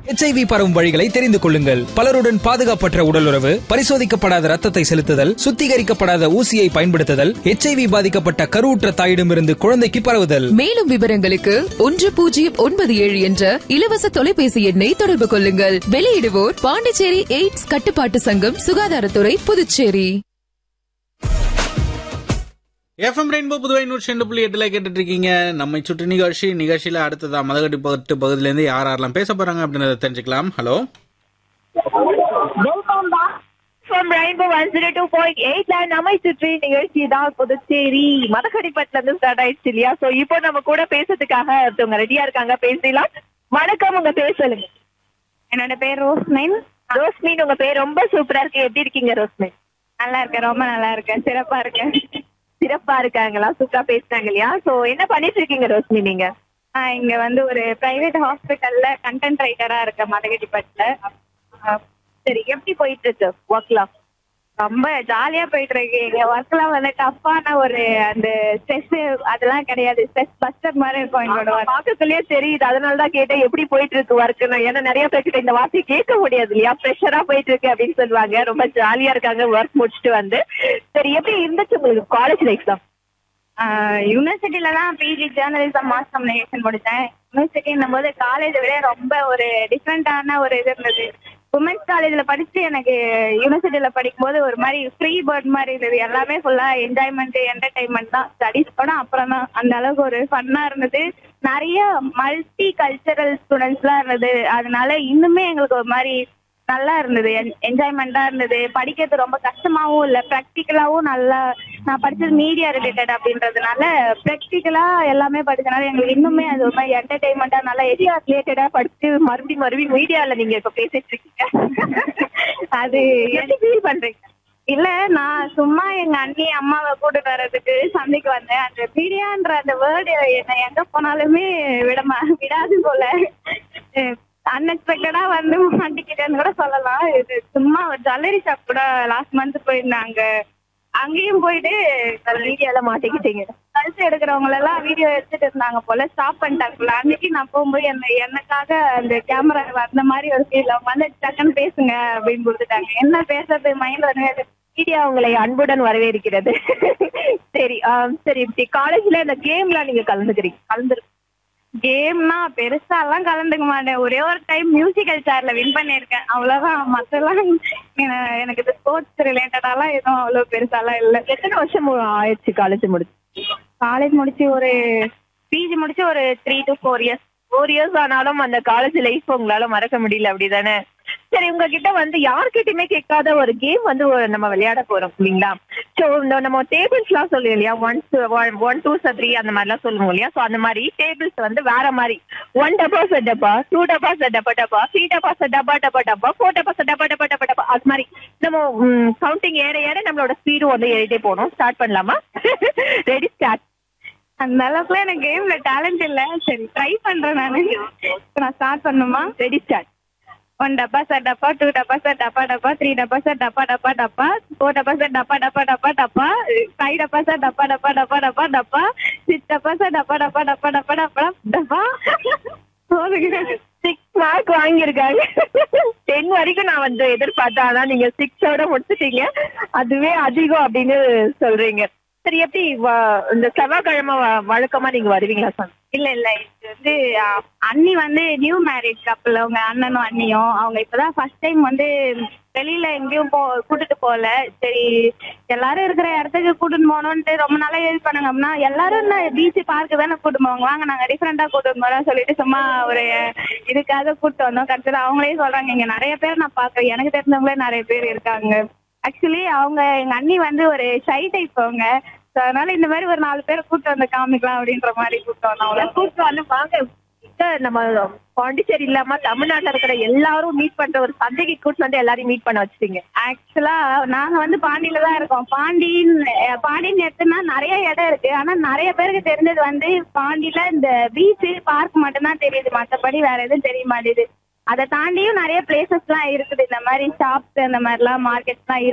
HIV பரவும் வழிகளை தெரிந்து கொள்ளுங்கள் பலருடன் பாதுகாப்பற்ற உடலுறவு பரிசோதிக்கப்படாத ரத்தத்தை செலுத்துதல் சுத்திகரிக்கப்படாத ஊசியை பயன்படுத்துதல் எச்ஐவி பாதிக்கப்பட்ட கருவுற்ற தாயிடமிருந்து குழந்தைக்கு பரவுதல் மேலும் விவரங்களுக்கு ஒன்று பூஜ்ஜியம் ஒன்பது ஏழு என்ற இலவச தொலைபேசி எண்ணை தொடர்பு கொள்ளுங்கள் வெளியிடுவோர் பாண்டிச்சேரி எய்ட்ஸ் கட்டுப்பாட்டு சங்கம் சுகாதாரத்துறை புதுச்சேரி எஃப்எம் ரெயின்போ புதுவை நூற்றி ரெண்டு புள்ளி எட்டுல கேட்டுட்டு இருக்கீங்க நம்மை சுற்றி நிகழ்ச்சி நிகழ்ச்சியில அடுத்ததா மதகட்டி பட்டு பகுதியில இருந்து யார் யாரெல்லாம் பேச போறாங்க அப்படின்றத தெரிஞ்சுக்கலாம் hello welcome back from rainbow one zero two point எயிட்ல நம்மை சுற்றி நிகழ்ச்சி தான் புதுச்சேரி மதக்கடிப்பட்டுல இருந்து ஸ்டார்ட் ஆயிடுச்சு இல்லையா சோ இப்போ நம்ம கூட பேசுறதுக்காக ஒருத்தவங்க ரெடியா இருக்காங்க பேசலாம் வணக்கம் உங்க பேர் சொல்லுங்க என்னோட பேர் ரோஸ்மின் ரோஸ்மின் உங்க பேர் ரொம்ப சூப்பரா இருக்கு எப்படி இருக்கீங்க ரோஸ்மின் நல்லா இருக்கேன் ரொம்ப நல்லா இருக்கேன் சிறப்பா இருக்கேன் சிறப்பா இருக்காங்களா சூப்பரா பேசுறாங்க இல்லையா சோ என்ன பண்ணிட்டு இருக்கீங்க ரோஸ்மி நீங்க இங்க வந்து ஒரு பிரைவேட் ஹாஸ்பிட்டல்ல கண்டென்ட் ரைட்டரா இருக்கேன் மதகடிப்பட்டுல சரி எப்படி போயிட்டு இருக்கு ஒர்க்லாம் ரொம்ப ஜாலியா போயிட்டு இருக்கு எங்க ஒர்க்லாம் வந்து டஃப்பான ஒரு அந்த ஸ்ட்ரெஸ் அதெல்லாம் கிடையாது ஸ்ட்ரெஸ் பஸ்டர் மாதிரி இருக்கும் எங்களோட work. பார்க்கறதுலயே தெரியுது அதனால தான் கேட்டேன் எப்படி போயிட்டு இருக்கு ஒர்க்குன்னு ஏன்னா நிறைய பேர்கிட்ட இந்த வார்த்தையை கேட்க முடியாது இல்லையா ப்ரெஷரா போயிட்டு இருக்கு அப்படின்னு சொல்லுவாங்க ரொம்ப ஜாலியா இருக்காங்க ஒர்க் முடிச்சுட்டு வந்து சரி எப்படி இருந்துச்சு உங்களுக்கு காலேஜ் லைஃப் தான் யூனிவர்சிட்டியில தான் பிஜி ஜேர்னலிசம் மாஸ் கம்யூனிகேஷன் முடிச்சேன் யூனிவர்சிட்டின்னும் போது காலேஜை விட ரொம்ப ஒரு டிஃப்ரெண்டான ஒரு இது இருந்தது உமன்ஸ் காலேஜ்ல படிச்சு எனக்கு யூனிவர்சிட்டியில படிக்கும் போது ஒரு மாதிரி ஃப்ரீ பேர்ட் மாதிரி இருந்தது எல்லாமே ஃபுல்லா என்ஜாய்மெண்ட் என்டர்டைன்மெண்ட் தான் ஸ்டடிஸ் கூட அப்புறம் தான் அந்த அளவுக்கு ஒரு ஃபன்னா இருந்தது நிறைய மல்டி கல்ச்சரல் ஸ்டூடெண்ட்ஸ்லாம் இருந்தது அதனால இன்னுமே எங்களுக்கு ஒரு மாதிரி நல்லா இருந்தது என்ஜாய்மெண்டா இருந்தது படிக்கிறது ரொம்ப கஷ்டமாவும் இல்ல ப்ராக்டிக்கலாவும் நல்லா நான் படிச்சது மீடியா ரிலேட்டட் அப்படின்றதுனால ப்ராக்டிக்கலா எல்லாமே படிச்சனால எங்களுக்கு இன்னுமே அது ஒரு மாதிரி என்டர்டைன்மெண்டா நல்லா எரியா ரிலேட்டடா படிச்சு மறுபடியும் மறுபடியும் மீடியால நீங்க இப்ப பேசிட்டு இருக்கீங்க அது எப்படி ஃபீல் பண்றீங்க இல்ல நான் சும்மா எங்க அண்ணி அம்மாவை கூட்டிட்டு வர்றதுக்கு சந்தைக்கு வந்தேன் அந்த மீடியான்ற அந்த வேர்டு என்ன எங்க போனாலுமே விடமா விடாது போல அன்எக்ஸ்பெக்டடா வந்து மாட்டிக்கிட்டேன்னு கூட சொல்லலாம் இது சும்மா ஒரு ஜுவல்லரி ஷாப் கூட லாஸ்ட் மந்த் போயிருந்தாங்க அங்கேயும் போயிட்டு வீடியோல மாட்டிக்கிட்டீங்க கழுத்து எடுக்கிறவங்க எல்லாம் வீடியோ எடுத்துட்டு இருந்தாங்க போல ஸ்டாப் பண்ணிட்டாங்க போல அன்னைக்கு நான் போகும்போது என்ன எனக்காக அந்த கேமரா வந்த மாதிரி ஒரு ஃபீல் அவங்க வந்து டக்குன்னு பேசுங்க அப்படின்னு கொடுத்துட்டாங்க என்ன பேசுறது மைண்ட் வந்து மீடியா உங்களை அன்புடன் வரவேற்கிறது சரி ஆம், சரி இப்படி காலேஜ்ல இந்த கேம்லாம் நீங்க கலந்துக்கிறீங்க கலந்து கேம்னா பெருசா எல்லாம் கலந்துக்க மாட்டேன் ஒரே ஒரு டைம் மியூசிக்கல் சேர்ல வின் பண்ணிருக்கேன் அவ்வளவுதான் மத்தெல்லாம் என- எனக்கு இந்த ஸ்போர்ட்ஸ் ரிலேட்டடாலாம் எதுவும் அவ்வளவு பெருசாலாம் இல்ல எத்தனை வருஷம் ஆயிடுச்சு காலேஜ் முடிச்சு காலேஜ் முடிச்சு ஒரு பிஜி முடிச்சு ஒரு three to four years four years ஆனாலும் அந்த காலேஜ் லைஃப் உங்களால மறக்க முடியல அப்படிதானே சரி உங்ககிட்ட வந்து யார்கிட்டயுமே கேட்காத ஒரு கேம் வந்து ஒரு நம்ம விளையாட போறோம் இல்லைங்களா சோ இந்த நம்ம டேபிள்ஸ் எல்லாம் சொல்லுவோம் இல்லையா ஒன் ஒன் டூ த்ரீ அந்த மாதிரி எல்லாம் சொல்லுவோம் இல்லையா சோ அந்த மாதிரி டேபிள்ஸ் வந்து வேற மாதிரி ஒன் டப்பா செட் டப்பா டூ டப்பா செட் டப்பா டப்பா த்ரீ டப்பா செட் டப்பா டப்பா டப்பா ஃபோர் டப்பா செட் டப்பா டப்பா டப்பா டப்பா அது மாதிரி நம்ம கவுண்டிங் ஏற ஏற நம்மளோட ஸ்பீடும் வந்து ஏறிட்டே போகணும் ஸ்டார்ட் பண்ணலாமா ரெடி ஸ்டார்ட் அந்த அளவுக்குலாம் எனக்கு கேம்ல டேலண்ட் இல்ல சரி ட்ரை பண்றேன் நானு இப்ப நான் ஸ்டார்ட் பண்ணுமா ரெடி ஸ்டார்ட் ஒன் டப்பா சார் டப்பா டூ டப்பா சார் டப்பா டப்பா த்ரீ டப்பா சார் டப்பா டப்பா டப்பா ஃபோர் டப்பா சார் டப்பா டப்பா டப்பா டப்பா ஃபைவ் டப்பா சார் டப்பா டப்பா டப்பா டப்பா டப்பா சிக்ஸ் டப்பா சார் டப்பா டப்பா டப்பா டப்பா டப்பா டப்பா சிக்ஸ் மார்க் வாங்கியிருக்காங்க டென் வரைக்கும் நான் வந்து எதிர்பார்த்தேன் ஆனா நீங்க சிக்ஸோட முடிச்சிட்டீங்க அதுவே அதிகம் அப்படின்னு சொல்றீங்க சரி எப்படி வ- இந்த செவ்வாய்க்கிழமை வ- வழக்கமா நீங்க வருவீங்களா சார் இல்ல இல்ல இது வந்து அ, அண்ணி வந்து நியூ மேரேஜ் கப்பல் அவங்க அண்ணனும் அண்ணியும் அவங்க இப்பதான் ஃபர்ஸ்ட் டைம் வந்து வெளியில எங்கேயும் போ கூட்டிட்டு போகல சரி எல்லாரும் இருக்கிற இடத்துக்கு கூட்டிட்டு போகணும்ட்டு ரொம்ப நாளா இது பண்ணாங்க அப்படின்னா எல்லாரும் பீச் பார்க்கு தானே கூட்டிட்டு போவாங்க வாங்க நாங்க டிஃப்ரெண்டா கூட்டிட்டு போறோம் சொல்லிட்டு சும்மா ஒரு இதுக்காக கூட்டிட்டு வந்தோம் கடைசியில் அவங்களே சொல்றாங்க இங்க நிறைய பேர் நான் பாக்குறேன் எனக்கு தெரிஞ்சவங்களே நிறைய பேர் இருக்காங்க ஆக்சுவலி அவங்க எங்க அண்ணி வந்து ஒரு ஷை டைப் அவங்க So, அதனால இந்த மாதிரி ஒரு நாலு பேரை கூட்டு வந்து காமிக்கலாம் அப்படின்ற மாதிரி கூட்டு வந்தோம் அவங்கள கூட்டு வந்து வாங்க இங்க நம்ம பாண்டிச்சேரி இல்லாம தமிழ்நாட்டுல இருக்கிற எல்லாரும் மீட் பண்ற ஒரு சந்தைக்கு கூட்டு வந்து எல்லாரையும் மீட் பண்ண வச்சுட்டீங்க ஆக்சுவலா நாங்க வந்து பாண்டியில தான் இருக்கோம் பாண்டின்னு அஹ், பாண்டின்னு எடுத்தோம்னா நிறைய இடம் இருக்கு ஆனா நிறைய பேருக்கு தெரிஞ்சது வந்து பாண்டியில இந்த பீச் பார்க் மட்டும்தான் தெரியுது மத்தபடி வேற எதுவும் தெரிய மாட்டேங்குது அதை தாண்டியும் நிறைய பிளேசஸ் எல்லாம் இருக்குது இந்த மாதிரி ஷாப்ஸ் அந்த மாதிரி எல்லாம் மார்க்கெட்ஸ் எல்லாம் இருக்கு